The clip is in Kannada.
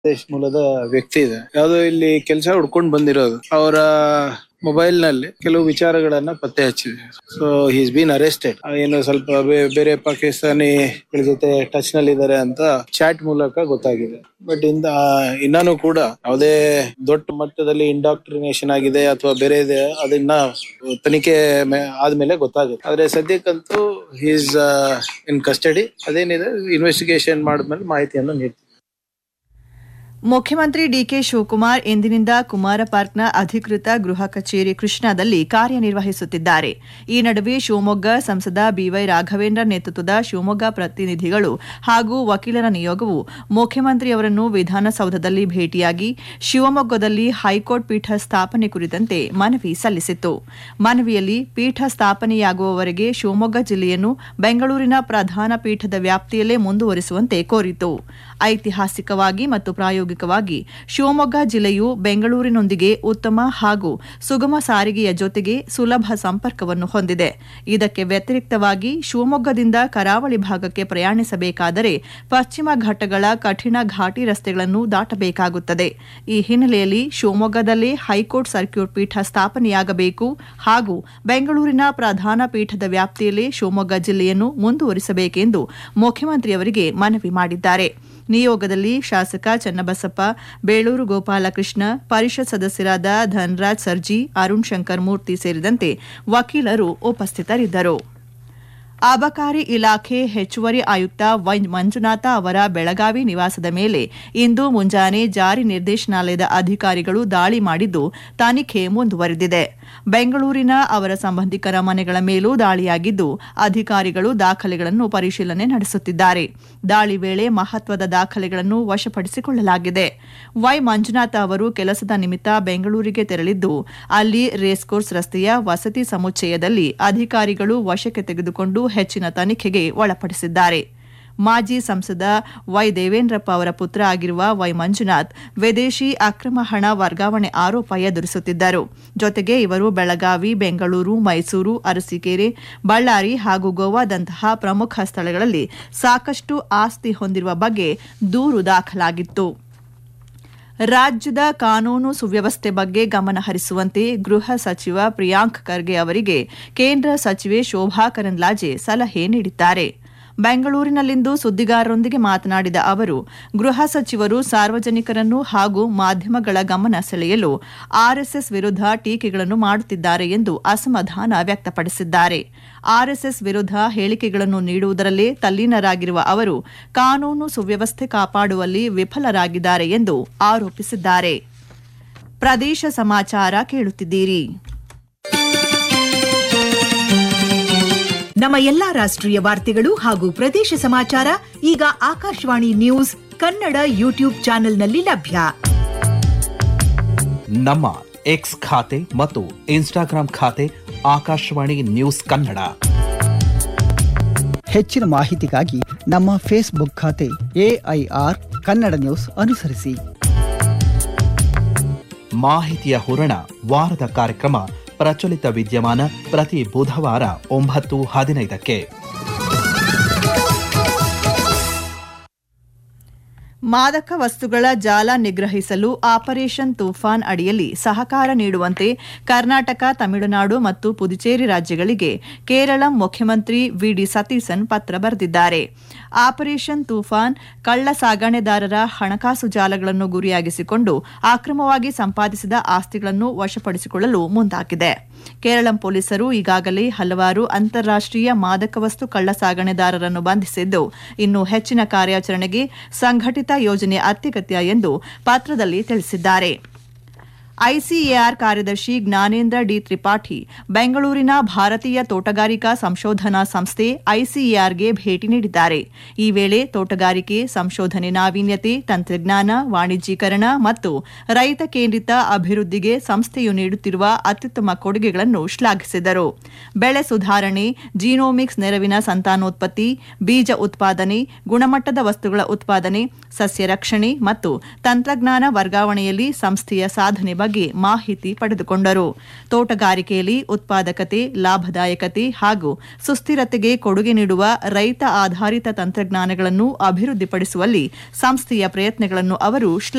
ದೇಶ ಮೂಲದ ವ್ಯಕ್ತಿ ಇದೆ ಯಾವ್ದೋ ಇಲ್ಲಿ ಕೆಲಸ ಹುಡ್ಕೊಂಡ್ ಬಂದಿರೋದು ಅವರ ಮೊಬೈಲ್ ನಲ್ಲಿ ಕೆಲವು ವಿಚಾರಗಳನ್ನ ಪತ್ತೆ ಹಚ್ಚಿದೆ ಸೊ ಹೀಸ್ ಬೀನ್ ಅರೆಸ್ಟೆಡ್ ಏನು ಸ್ವಲ್ಪ ಬೇ- ಬೇರೆ ಪಾಕಿಸ್ತಾನಿಗಳ ಜೊತೆ ಟಚ್ ನಲ್ಲಿ ಇದ್ದಾರೆ ಅಂತ ಚಾಟ್ ಮೂಲಕ ಗೊತ್ತಾಗಿದೆ ಬಟ್ ಇಂದ ಇನ್ನೂ ಕೂಡ ಯಾವುದೇ ದೊಡ್ಡ ಮಟ್ಟದಲ್ಲಿ ಇಂಡಾಕ್ಟ್ರಿನೇಷನ್ ಆಗಿದೆ ಅಥವಾ ಬೇರೆ ಇದೆ ಅದನ್ನ ತನಿಖೆ ಮೇ- ಆದ್ಮೇಲೆ ಗೊತ್ತಾಗುತ್ತೆ ಆದ್ರೆ ಸದ್ಯಕ್ಕಂತೂ ಹೀಸ್ ಇನ್ ಕಸ್ಟಡಿ ಅದೇನಿದೆ ಇನ್ವೆಸ್ಟಿಗೇಷನ್ ಮಾಡಿದ್ಮೇಲೆ ಮಾಹಿತಿಯನ್ನು ನೀಡ್ತೀವಿ ಮುಖ್ಯಮಂತ್ರಿ ಡಿಕೆ ಶಿವಕುಮಾರ್ ಇಂದಿನಿಂದ ಕುಮಾರ ಪಾರ್ಕ್ನ ಅಧಿಕೃತ ಗೃಹ ಕಚೇರಿ ಕೃಷ್ಣಾದಲ್ಲಿ ಕಾರ್ಯನಿರ್ವಹಿಸುತ್ತಿದ್ದಾರೆ ಈ ನಡುವೆ ಶಿವಮೊಗ್ಗ ಸಂಸದ ಬಿವೈ ರಾಘವೇಂದ್ರ ನೇತೃತ್ವದ ಶಿವಮೊಗ್ಗ ಪ್ರತಿನಿಧಿಗಳು ಹಾಗೂ ವಕೀಲರ ನಿಯೋಗವು ಮುಖ್ಯಮಂತ್ರಿಯವರನ್ನು ವಿಧಾನಸೌಧದಲ್ಲಿ ಭೇಟಿಯಾಗಿ ಶಿವಮೊಗ್ಗದಲ್ಲಿ ಹೈಕೋರ್ಟ್ ಪೀಠ ಸ್ಥಾಪನೆ ಕುರಿತಂತೆ ಮನವಿ ಸಲ್ಲಿಸಿತು ಮನವಿಯಲ್ಲಿ ಪೀಠ ಸ್ಥಾಪನೆಯಾಗುವವರೆಗೆ ಶಿವಮೊಗ್ಗ ಜಿಲ್ಲೆಯನ್ನು ಬೆಂಗಳೂರಿನ ಪ್ರಧಾನ ಪೀಠದ ವ್ಯಾಪ್ತಿಯಲ್ಲೇ ಮುಂದುವರಿಸುವಂತೆ ಕೋರಿತು ಐತಿಹಾಸಿಕವಾಗಿ ಮತ್ತು ಪ್ರಾಯೋಗಿಕವಾಗಿ ಶಿವಮೊಗ್ಗ ಜಿಲ್ಲೆಯು ಬೆಂಗಳೂರಿನೊಂದಿಗೆ ಉತ್ತಮ ಹಾಗೂ ಸುಗಮ ಸಾರಿಗೆಯ ಜೊತೆಗೆ ಸುಲಭ ಸಂಪರ್ಕವನ್ನು ಹೊಂದಿದೆ ಇದಕ್ಕೆ ವ್ಯತಿರಿಕ್ತವಾಗಿ ಶಿವಮೊಗ್ಗದಿಂದ ಕರಾವಳಿ ಭಾಗಕ್ಕೆ ಪ್ರಯಾಣಿಸಬೇಕಾದರೆ ಪಶ್ಚಿಮ ಘಟ್ಟಗಳ ಕಠಿಣ ಘಾಟಿ ರಸ್ತೆಗಳನ್ನು ದಾಟಬೇಕಾಗುತ್ತದೆ ಈ ಹಿನ್ನೆಲೆಯಲ್ಲಿ ಶಿವಮೊಗ್ಗದಲ್ಲೇ ಹೈಕೋರ್ಟ್ ಸರ್ಕ್ಯೂಟ್ ಪೀಠ ಸ್ಥಾಪನೆಯಾಗಬೇಕು ಹಾಗೂ ಬೆಂಗಳೂರಿನ ಪ್ರಧಾನ ಪೀಠದ ವ್ಯಾಪ್ತಿಯಲ್ಲೇ ಶಿವಮೊಗ್ಗ ಜಿಲ್ಲೆಯನ್ನು ಮುಂದುವರಿಸಬೇಕೆಂದು ಮುಖ್ಯಮಂತ್ರಿಯವರಿಗೆ ಮನವಿ ಮಾಡಿದ್ದಾರೆ ನಿಯೋಗದಲ್ಲಿ ಶಾಸಕ ಚನ್ನಬಸಪ್ಪ ಬೇಳೂರು ಗೋಪಾಲಕೃಷ್ಣ ಪರಿಷತ್ ಸದಸ್ಯರಾದ ಧನರಾಜ್ ಸರ್ಜಿ ಅರುಣ್ ಶಂಕರ್ ಮೂರ್ತಿ ಸೇರಿದಂತೆ ವಕೀಲರು ಉಪಸ್ಥಿತರಿದ್ದರು ಅಬಕಾರಿ ಇಲಾಖೆ ಹೆಚ್ಚುವರಿ ಆಯುಕ್ತ ವೈ ಮಂಜುನಾಥ ಅವರ ಬೆಳಗಾವಿ ನಿವಾಸದ ಮೇಲೆ ಇಂದು ಮುಂಜಾನೆ ಜಾರಿ ನಿರ್ದೇಶನಾಲಯದ ಅಧಿಕಾರಿಗಳು ದಾಳಿ ಮಾಡಿದ್ದು ತನಿಖೆ ಮುಂದುವರೆದಿದೆ ಬೆಂಗಳೂರಿನ ಅವರ ಸಂಬಂಧಿಕರ ಮನೆಗಳ ಮೇಲೂ ದಾಳಿಯಾಗಿದ್ದು ಅಧಿಕಾರಿಗಳು ದಾಖಲೆಗಳನ್ನು ಪರಿಶೀಲನೆ ನಡೆಸುತ್ತಿದ್ದಾರೆ ದಾಳಿ ವೇಳೆ ಮಹತ್ವದ ದಾಖಲೆಗಳನ್ನು ವಶಪಡಿಸಿಕೊಳ್ಳಲಾಗಿದೆ ವೈ ಮಂಜುನಾಥ ಅವರು ಕೆಲಸದ ನಿಮಿತ್ತ ಬೆಂಗಳೂರಿಗೆ ತೆರಳಿದ್ದು ಅಲ್ಲಿ ರೇಸ್ಕೋರ್ಸ್ ರಸ್ತೆಯ ವಸತಿ ಸಮುಚ್ಚಯದಲ್ಲಿ ಅಧಿಕಾರಿಗಳು ವಶಕ್ಕೆ ತೆಗೆದುಕೊಂಡು ಹೆಚ್ಚಿನ ತನಿಖೆಗೆ ಒಳಪಡಿಸಿದ್ದಾರೆ ಮಾಜಿ ಸಂಸದ ವೈ ದೇವೇಂದ್ರಪ್ಪ ಅವರ ಪುತ್ರ ಆಗಿರುವ ವೈ ಮಂಜುನಾಥ್ ವಿದೇಶಿ ಅಕ್ರಮ ಹಣ ವರ್ಗಾವಣೆ ಆರೋಪ ಎದುರಿಸುತ್ತಿದ್ದರು ಜೊತೆಗೆ ಇವರು ಬೆಳಗಾವಿ ಬೆಂಗಳೂರು ಮೈಸೂರು ಅರಸೀಕೆರೆ ಬಳ್ಳಾರಿ ಹಾಗೂ ಗೋವಾದಂತಹ ಪ್ರಮುಖ ಸ್ಥಳಗಳಲ್ಲಿ ಸಾಕಷ್ಟು ಆಸ್ತಿ ಹೊಂದಿರುವ ಬಗ್ಗೆ ದೂರು ದಾಖಲಾಗಿತ್ತು ರಾಜ್ಯದ ಕಾನೂನು ಸುವ್ಯವಸ್ಥೆ ಬಗ್ಗೆ ಗಮನ ಹರಿಸುವಂತೆ ಗೃಹ ಸಚಿವ ಪ್ರಿಯಾಂಕ್ ಖರ್ಗೆ ಅವರಿಗೆ ಕೇಂದ್ರ ಸಚಿವೆ ಶೋಭಾ ಕರಂದ್ಲಾಜೆ ಸಲಹೆ ನೀಡಿದ್ದಾರೆ ಬೆಂಗಳೂರಿನಲ್ಲಿಂದು ಸುದ್ದಿಗಾರರೊಂದಿಗೆ ಮಾತನಾಡಿದ ಅವರು ಗೃಹ ಸಚಿವರು ಸಾರ್ವಜನಿಕರನ್ನು ಹಾಗೂ ಮಾಧ್ಯಮಗಳ ಗಮನ ಸೆಳೆಯಲು ಆರ್ಎಸ್ಎಸ್ ವಿರುದ್ಧ ಟೀಕೆಗಳನ್ನು ಮಾಡುತ್ತಿದ್ದಾರೆ ಎಂದು ಅಸಮಾಧಾನ ವ್ಯಕ್ತಪಡಿಸಿದ್ದಾರೆ ಆರ್ಎಸ್ಎಸ್ ವಿರುದ್ಧ ಹೇಳಿಕೆಗಳನ್ನು ನೀಡುವುದರಲ್ಲೇ ತಲ್ಲೀನರಾಗಿರುವ ಅವರು ಕಾನೂನು ಸುವ್ಯವಸ್ಥೆ ಕಾಪಾಡುವಲ್ಲಿ ವಿಫಲರಾಗಿದ್ದಾರೆ ಎಂದು ಆರೋಪಿಸಿದ್ದಾರೆ ಪ್ರದೇಶ ಸಮಾಚಾರ ಕೇಳುತ್ತಿದ್ದೀರಿ ನಮ್ಮ ಎಲ್ಲಾ ರಾಷ್ಟ್ರೀಯ ವಾರ್ತೆಗಳು ಹಾಗೂ ಪ್ರದೇಶ ಸಮಾಚಾರ ಈಗ ಆಕಾಶವಾಣಿ ನ್ಯೂಸ್ ಕನ್ನಡ ಯೂಟ್ಯೂಬ್ ಚಾನೆಲ್ನಲ್ಲಿ ಲಭ್ಯ ನಮ್ಮ ಎಕ್ಸ್ ಖಾತೆ ಮತ್ತು ಇನ್ಸ್ಟಾಗ್ರಾಂ ಖಾತೆ ಆಕಾಶವಾಣಿ ನ್ಯೂಸ್ ಕನ್ನಡ ಹೆಚ್ಚಿನ ಮಾಹಿತಿಗಾಗಿ ನಮ್ಮ ಫೇಸ್ಬುಕ್ ಖಾತೆ ಎಐಆರ್ ಕನ್ನಡ ನ್ಯೂಸ್ ಅನುಸರಿಸಿ ಮಾಹಿತಿಯ ಹೂರಣ ವಾರದ ಕಾರ್ಯಕ್ರಮ ಪ್ರಚಲಿತ ವಿದ್ಯಮಾನ ಪ್ರತಿ ಬುಧವಾರ ಒಂಬತ್ತು ಹದಿನೈದಕ್ಕೆ ಮಾದಕ ವಸ್ತುಗಳ ಜಾಲ ನಿಗ್ರಹಿಸಲು ಆಪರೇಷನ್ ತೂಫಾನ್ ಅಡಿಯಲ್ಲಿ ಸಹಕಾರ ನೀಡುವಂತೆ ಕರ್ನಾಟಕ ತಮಿಳುನಾಡು ಮತ್ತು ಪುದುಚೇರಿ ರಾಜ್ಯಗಳಿಗೆ ಕೇರಳ ಮುಖ್ಯಮಂತ್ರಿ ವಿಡಿ ಸತೀಸನ್ ಪತ್ರ ಬರೆದಿದ್ದಾರೆ ಆಪರೇಷನ್ ತೂಫಾನ್ ಕಳ್ಳ ಸಾಗಣೆದಾರರ ಹಣಕಾಸು ಜಾಲಗಳನ್ನು ಗುರಿಯಾಗಿಸಿಕೊಂಡು ಅಕ್ರಮವಾಗಿ ಸಂಪಾದಿಸಿದ ಆಸ್ತಿಗಳನ್ನು ವಶಪಡಿಸಿಕೊಳ್ಳಲು ಮುಂದಾಗಿದೆ ಕೇರಳ ಪೊಲೀಸರು ಈಗಾಗಲೇ ಹಲವಾರು ಅಂತಾರಾಷ್ಟೀಯ ಮಾದಕ ವಸ್ತು ಕಳ್ಳ ಸಾಗಣೆದಾರರನ್ನು ಬಂಧಿಸಿದ್ದು ಇನ್ನು ಹೆಚ್ಚಿನ ಕಾರ್ಯಾಚರಣೆಗೆ ಸಂಘಟಿತ ಯೋಜನೆ ಅತ್ಯಗತ್ಯ ಎಂದು ಪತ್ರದಲ್ಲಿ ತಿಳಿಸಿದ್ದಾರೆ ಐಸಿಎಆರ್ ಕಾರ್ಯದರ್ಶಿ ಜ್ಞಾನೇಂದ್ರ ಡಿ ತ್ರಿಪಾಠಿ ಬೆಂಗಳೂರಿನ ಭಾರತೀಯ ತೋಟಗಾರಿಕಾ ಸಂಶೋಧನಾ ಸಂಸ್ಥೆ ಐಸಿಎಆರ್ಗೆ ಭೇಟಿ ನೀಡಿದ್ದಾರೆ ಈ ವೇಳೆ ತೋಟಗಾರಿಕೆ ಸಂಶೋಧನೆ ನಾವೀನ್ಯತೆ ತಂತ್ರಜ್ಞಾನ ವಾಣಿಜ್ಯೀಕರಣ ಮತ್ತು ರೈತ ಕೇಂದ್ರಿತ ಅಭಿವೃದ್ಧಿಗೆ ಸಂಸ್ಥೆಯು ನೀಡುತ್ತಿರುವ ಅತ್ಯುತ್ತಮ ಕೊಡುಗೆಗಳನ್ನು ಶ್ಲಾಘಿಸಿದರು ಬೆಳೆ ಸುಧಾರಣೆ ಜೀನೋಮಿಕ್ಸ್ ನೆರವಿನ ಸಂತಾನೋತ್ಪತ್ತಿ ಬೀಜ ಉತ್ಪಾದನೆ ಗುಣಮಟ್ಟದ ವಸ್ತುಗಳ ಉತ್ಪಾದನೆ ಸಸ್ಯ ರಕ್ಷಣೆ ಮತ್ತು ತಂತ್ರಜ್ಞಾನ ವರ್ಗಾವಣೆಯಲ್ಲಿ ಸಂಸ್ಥೆಯ ಸಾಧನೆ ಬಗ್ಗೆ ಮಾಹಿತಿ ಪಡೆದುಕೊಂಡರು ತೋಟಗಾರಿಕೆಯಲ್ಲಿ ಉತ್ಪಾದಕತೆ ಲಾಭದಾಯಕತೆ ಹಾಗೂ ಸುಸ್ಥಿರತೆಗೆ ಕೊಡುಗೆ ನೀಡುವ ರೈತ ಆಧಾರಿತ ತಂತ್ರಜ್ಞಾನಗಳನ್ನು ಅಭಿವೃದ್ಧಿಪಡಿಸುವಲ್ಲಿ ಸಂಸ್ಥೆಯ ಪ್ರಯತ್ನಗಳನ್ನು ಅವರು ಶ್ಲಾಘಿಸಿದರು